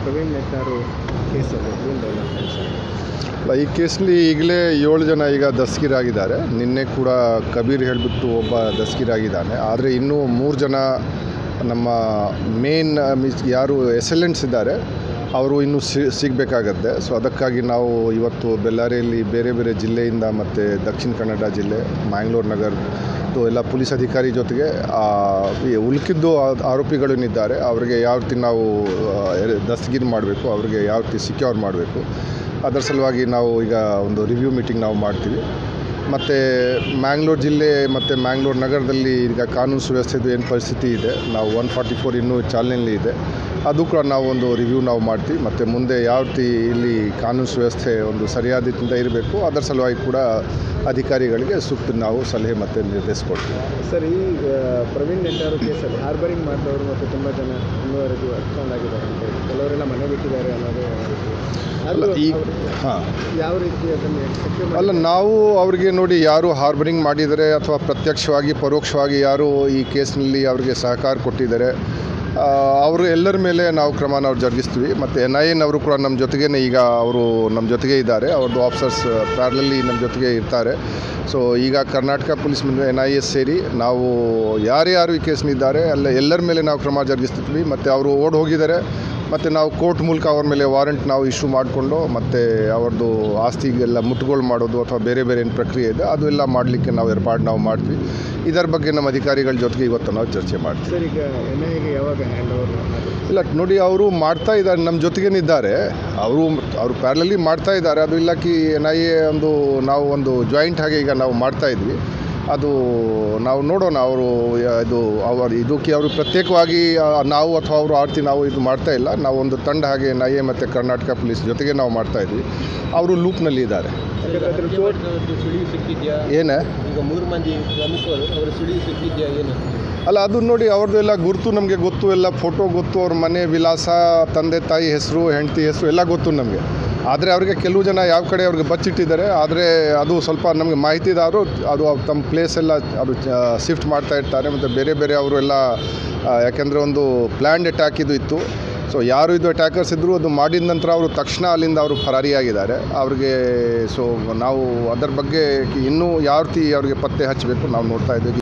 ಪ್ರವೀಣ್ ನೆಟ್ಟಾರು ಕೇಸಲ್ಲಿ ಏನು ಡೆವಲಪ್ಮೆಂಟ್ಸ್ ಅಲ್ಲ, ಈ ಕೇಸ್ನಲ್ಲಿ ಈಗಲೇ ಏಳು ಜನ ಈಗ ದಸ್ಕಿರಾಗಿದ್ದಾರೆ ನಿನ್ನೆ ಕೂಡ ಕಬೀರ್ ಹೇಳಿಬಿಟ್ಟು ಒಬ್ಬ ದಸ್ಕಿರಾಗಿದ್ದಾನೆ ಆದರೆ ಇನ್ನೂ ಮೂರು ಜನ ನಮ್ಮ ಮೇನ್ ಮೀನ್ಸ್ ಯಾರು ಎಸೆಲೆಂಟ್ಸ್ ಇದ್ದಾರೆ ಅವರು ಇನ್ನೂ ಸಿ ಸಿಗಬೇಕಾಗತ್ತೆ ಸೊ ಅದಕ್ಕಾಗಿ ನಾವು ಇವತ್ತು ಬೆಳ್ಳಾರಿಯಲ್ಲಿ ಬೇರೆ ಬೇರೆ ಜಿಲ್ಲೆಯಿಂದ ಮತ್ತು ದಕ್ಷಿಣ ಕನ್ನಡ ಜಿಲ್ಲೆ ಮ್ಯಾಂಗ್ಳೂರು ನಗರ ಇದು ಎಲ್ಲ ಪೊಲೀಸ್ ಅಧಿಕಾರಿ ಜೊತೆಗೆ ಆ, ಈ ಉಳ್ಕಿದ್ದು ಆ- ಆರೋಪಿಗಳೇನಿದ್ದಾರೆ ಅವರಿಗೆ ಯಾವ ರೀತಿ ನಾವು ಆ, ಎ- ದಸ್ತಗಿರಿ ಮಾಡಬೇಕು ಅವರಿಗೆ ಯಾವ ರೀತಿ ಸಿಕ್ಯೂರ್ ಮಾಡಬೇಕು ಅದರ ಸಲುವಾಗಿ ನಾವು ಈಗ ಒಂದು ರಿವ್ಯೂ ಮೀಟಿಂಗ್ ನಾವು ಮಾಡ್ತೀವಿ ಮತ್ತು ಮ್ಯಾಂಗ್ಳೂರು ಜಿಲ್ಲೆ ಮತ್ತು ಮ್ಯಾಂಗ್ಳೂರು ನಗರದಲ್ಲಿ ಈಗ ಕಾನೂನು ಸುವ್ಯವಸ್ಥೆದು ಏನು ಪರಿಸ್ಥಿತಿ ಇದೆ ನಾವು ಒನ್ ಫಾರ್ಟಿ ಫೋರ್ ಇನ್ನೂ ಚಾಲನೆಯಲ್ಲಿ ಇದೆ ಅದು ಕೂಡ ನಾವು ಒಂದು ರಿವ್ಯೂ ನಾವು ಮಾಡ್ತೀವಿ ಮತ್ತು ಮುಂದೆ ಯಾವ ರೀತಿ ಇಲ್ಲಿ ಕಾನೂನು ಸುವ್ಯವಸ್ಥೆ ಒಂದು ಸರಿಯಾದ ರೀತಿಯಿಂದ ಇರಬೇಕು ಅದರ ಸಲುವಾಗಿ ಕೂಡ ಅಧಿಕಾರಿಗಳಿಗೆ ಸೂಕ್ತ ನಾವು ಸಲಹೆ ಮತ್ತು ನಿರ್ದೇಶ ಕೊಡ್ತೀವಿ ಸರ್ ಈ ಆ, ಪ್ರವೀಣ್ ನೆಟ್ಟಾರು ಕೇಸಲ್ಲಿ ಹಾರ್ಬರಿಂಗ್ ಮಾಡಿದವರು ಮತ್ತು ತುಂಬ ಜನ ಇನ್ನೂವರೆಗೂ ಅಟ್ಕೊಂಡು ಆಗಿದ್ದಾರೆ ಅಂತ ಹೇಳಿ ಕೆಲವರೆಲ್ಲ ಮನೆ ಬಿಟ್ಟಿದ್ದಾರೆ ಅನ್ನೋದು ಅಲ್ಲ ಅದು ಈಗ ಅವ್ರು ಹಾಂ ಯಾವ ರೀತಿ ಅದನ್ನು secure ಅಲ್ಲ ನಾವು ಅವರಿಗೆ ನೋಡಿ ಯಾರು ಹಾರ್ಬರಿಂಗ್ ಮಾಡಿದರೆ ಅಥವಾ ಪ್ರತ್ಯಕ್ಷವಾಗಿ ಪರೋಕ್ಷವಾಗಿ ಯಾರು ಈ ಕೇಸ್ನಲ್ಲಿ ಅವರಿಗೆ ಸಹಕಾರ ಕೊಟ್ಟಿದ್ದಾರೆ ಆ, ಅವರು ಎಲ್ಲರ ಮೇಲೆ ನಾವು ಕ್ರಮ ನಾವು ಜರುಗಿಸ್ತೀವಿ ಮತ್ತು ಎನ್ ಐ ಎನವರು ಕೂಡ ನಮ್ಮ ಜೊತೆಗೇ ಈಗ ಅವರು ನಮ್ಮ ಜೊತೆಗೆ ಇದ್ದಾರೆ ಅವ್ರದ್ದು ಆಫೀಸರ್ಸ್ ಪ್ಯಾರಲಲ್ಲಿ ನಮ್ಮ ಜೊತೆಗೆ ಇರ್ತಾರೆ ಸೊ ಈಗ Karnataka police N I S ಸೇರಿ ನಾವು ಯಾರ್ಯಾರು ಈ ಕೇಸ್ನಿದ್ದಾರೆ ಅಲ್ಲ ಎಲ್ಲರ ಮೇಲೆ ನಾವು ಕ್ರಮ ಜರುಗಿಸ್ತಿದ್ವಿ ಮತ್ತು ಅವರು ಓಡ್ ಹೋಗಿದ್ದಾರೆ ಮತ್ತು ನಾವು ಕೋರ್ಟ್ ಮೂಲಕ ಅವ್ರ ಮೇಲೆ ವಾರೆಂಟ್ ನಾವು ಇಶ್ಯೂ ಮಾಡಿಕೊಂಡು ಮತ್ತು ಅವ್ರದ್ದು ಆಸ್ತಿಗೆಲ್ಲ ಮುಟ್ಟುಗೋಲು ಮಾಡೋದು ಅಥವಾ ಬೇರೆ ಬೇರೆ ಏನು ಪ್ರಕ್ರಿಯೆ ಇದೆ ಅದು ಎಲ್ಲ ಮಾಡಲಿಕ್ಕೆ ನಾವು ಏರ್ಪಾಡು ನಾವು ಮಾಡ್ತೀವಿ ಇದರ ಬಗ್ಗೆ ನಮ್ಮ ಅಧಿಕಾರಿಗಳ ಜೊತೆಗೆ ಇವತ್ತು ನಾವು ಚರ್ಚೆ ಮಾಡ್ತೀವಿ ಸರ್ ಈಗ ಎನ್ ಐಗೆ ಯಾವಾಗ ಹ್ಯಾಂಡ್ ಓವರ್ ಇಲ್ಲ ನೋಡಿ ಅವರು ಮಾಡ್ತಾ ಇದ್ದಾರೆ ನಮ್ಮ ಜೊತೆಗೇನಿದ್ದಾರೆ ಅವರು ಅವರು ಪ್ಯಾರಲಲ್ಲಿ ಮಾಡ್ತಾ ಇದ್ದಾರೆ ಅದು ಇಲ್ಲಕಿ ಎನ್ ಐ ಎ ಒಂದು ನಾವು ಒಂದು ಜಾಯಿಂಟ್ ಆಗಿ ಈಗ ನಾವು ಮಾಡ್ತಾ ಇದ್ವಿ ಅದು ನಾವು ನೋಡೋಣ ಅವರು ಇದು ಅವರು ಇದಕ್ಕೆ ಅವರು ಪ್ರತ್ಯೇಕವಾಗಿ ಆ, ನಾವು ಅಥವಾ ಅವರು ಆಡ್ತಿ ನಾವು ಇದು ಮಾಡ್ತಾ ಇಲ್ಲ ನಾವು ಒಂದು ತಂಡ ಹಾಗೆ ಎನ್ ಐ ಎ ಮತ್ತು ಕರ್ನಾಟಕ ಪೊಲೀಸ್ ಜೊತೆಗೆ ನಾವು ಮಾಡ್ತಾ ಇದ್ವಿ ಅವರು ಲೂಪ್ನಲ್ಲಿ ಇದ್ದಾರೆ ಅದ್ರ ಕೋರ್ಟ್ ಸುಳಿವು ಸಿಕ್ಕಿದ್ಯಾ ಏನೇ ಈಗ ಮೂರು ಮಂದಿ ಪ್ರಮುಖರು ಅವರ ಸುಳಿವು ಸಿಕ್ಕಿದ್ಯಾ ಏನು ಅಲ್ಲ ಅದು ನೋಡಿ ಅವ್ರದ್ದು ಎಲ್ಲ ಗುರುತು ನಮಗೆ ಗೊತ್ತು ಎಲ್ಲ ಫೋಟೋ ಗೊತ್ತು ಅವ್ರ ಮನೆ ವಿಳಾಸ ತಂದೆ ತಾಯಿ ಹೆಸರು ಹೆಂಡತಿ ಹೆಸರು ಎಲ್ಲ ಗೊತ್ತು ನಮಗೆ ಆದರೆ ಅವರಿಗೆ ಕೆಲವು ಜನ ಯಾವ ಕಡೆ ಅವ್ರಿಗೆ ಬಚ್ಚಿಟ್ಟಿದ್ದಾರೆ ಆದರೆ ಅದು ಸ್ವಲ್ಪ ನಮಗೆ ಮಾಹಿತಿದಾರರು ಅದು ಅವ್ರು ತಮ್ಮ ಪ್ಲೇಸ್ ಎಲ್ಲ ಅದು ಶಿಫ್ಟ್ ಮಾಡ್ತಾ ಇರ್ತಾರೆ ಮತ್ತು ಬೇರೆ ಬೇರೆ ಅವರು ಎಲ್ಲ ಆ, ಯಾಕೆಂದರೆ ಒಂದು ಪ್ಲ್ಯಾಂಡ್ ಅಟ್ಯಾಕ್ ಇದು ಇತ್ತು ಸೊ ಯಾರು ಇದು ಅಟ್ಯಾಕರ್ಸ್ ಇದ್ದರು ಅದು ಮಾಡಿದ ನಂತರ ಅವರು ತಕ್ಷಣ ಅಲ್ಲಿಂದ ಅವರು ಫರಾರಿಯಾಗಿದ್ದಾರೆ ಅವ್ರಿಗೆ ಸೊ ನಾವು ಅದರ ಬಗ್ಗೆ ಇನ್ನೂ ಯಾವ ರೀತಿ ಅವ್ರಿಗೆ ಪತ್ತೆ ಹಚ್ಚಬೇಕು ನಾವು ನೋಡ್ತಾ ಇದ್ದೀವಿ